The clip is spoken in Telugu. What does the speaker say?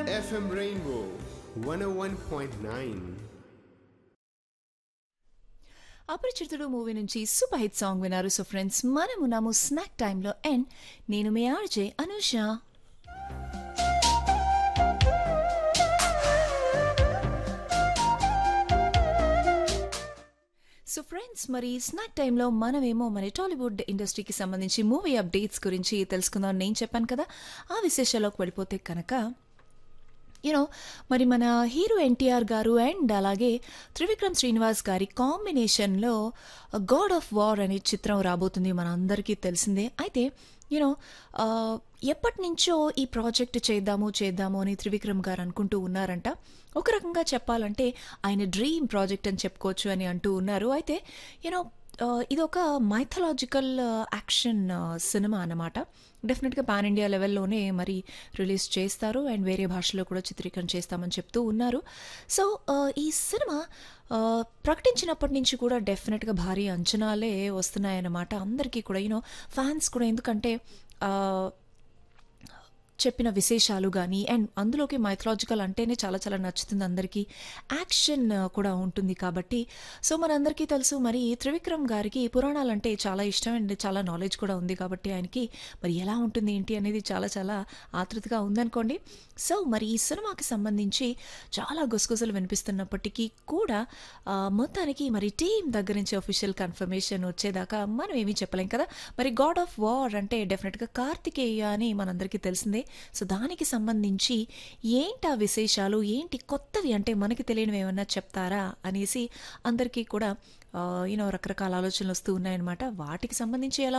FM Rainbow 101.9. అపరిచితుడు మూవీ నుంచి సూపర్ హిట్ సాంగ్ విన్నారు సో ఫ్రెండ్స్ మనము నాము స్నాక్ టైంలో అండ్ నేను మీ ఆర్జే అనూష సో ఫ్రెండ్స్ మరి స్నాక్ టైంలో మనమేమో మరి టాలీవుడ్ ఇండస్ట్రీకి సంబంధించి మూవీ అప్డేట్స్ గురించి తెలుసుకుందాం నేను చెప్పాను కదా ఆ విశేషాల్లోకి వెళ్ళిపోతే కనుక యూనో మరి మన హీరో ఎన్టీఆర్ గారు అండ్ అలాగే త్రివిక్రమ్ శ్రీనివాస్ గారి కాంబినేషన్లో గాడ్ ఆఫ్ వార్ అనే చిత్రం రాబోతుంది మన అందరికీ తెలిసిందే అయితే యూనో ఎప్పటి నుంచో ఈ ప్రాజెక్ట్ చేద్దాము చేద్దాము అని త్రివిక్రమ్ గారు అనుకుంటూ ఉన్నారంట ఒక రకంగా చెప్పాలంటే ఆయన డ్రీమ్ ప్రాజెక్ట్ అని చెప్పుకోవచ్చు అని అంటూ ఉన్నారు అయితే యూనో ఇది ఒక మైథలాజికల్ యాక్షన్ సినిమా అన్నమాట డెఫినెట్గా పాన్ ఇండియా లెవెల్లోనే మరి రిలీజ్ చేస్తారు అండ్ వేరే భాషలో కూడా చిత్రీకరణ చేస్తామని చెప్తూ ఉన్నారు సో ఈ సినిమా ప్రకటించినప్పటి నుంచి కూడా డెఫినెట్గా భారీ అంచనాలే వస్తున్నాయన్నమాట అందరికీ కూడా యూనో ఫ్యాన్స్ కూడా ఎందుకంటే చెప్పిన విశేషాలు కానీ అండ్ అందులోకి మైథలాజికల్ అంటేనే చాలా చాలా నచ్చుతుంది అందరికీ యాక్షన్ కూడా ఉంటుంది కాబట్టి సో మనందరికీ తెలుసు మరి త్రివిక్రమ్ గారికి పురాణాలు అంటే చాలా ఇష్టం అండ్ చాలా నాలెడ్జ్ కూడా ఉంది కాబట్టి ఆయనకి మరి ఎలా ఉంటుంది ఏంటి అనేది చాలా చాలా ఆతృతగా ఉందనుకోండి సో మరి ఈ సినిమాకి సంబంధించి చాలా గుసగుసలు వినిపిస్తున్నప్పటికీ కూడా మొత్తానికి మరి టీం దగ్గర నుంచి అఫీషియల్ కన్ఫర్మేషన్ వచ్చేదాకా మనం ఏమీ చెప్పలేం కదా మరి గాడ్ ఆఫ్ వార్ అంటే డెఫినెట్గా కార్తికేయ అని మనందరికీ తెలిసిందే సో దానికి సంబంధించి ఏంటి ఆ విశేషాలు ఏంటి కొత్తవి అంటే మనకి తెలియనివి ఏమన్నా చెప్తారా అనేసి అందరికీ కూడా యూనో రకరకాల ఆలోచనలు వస్తూ ఉన్నాయన్నమాట వాటికి సంబంధించి ఎలా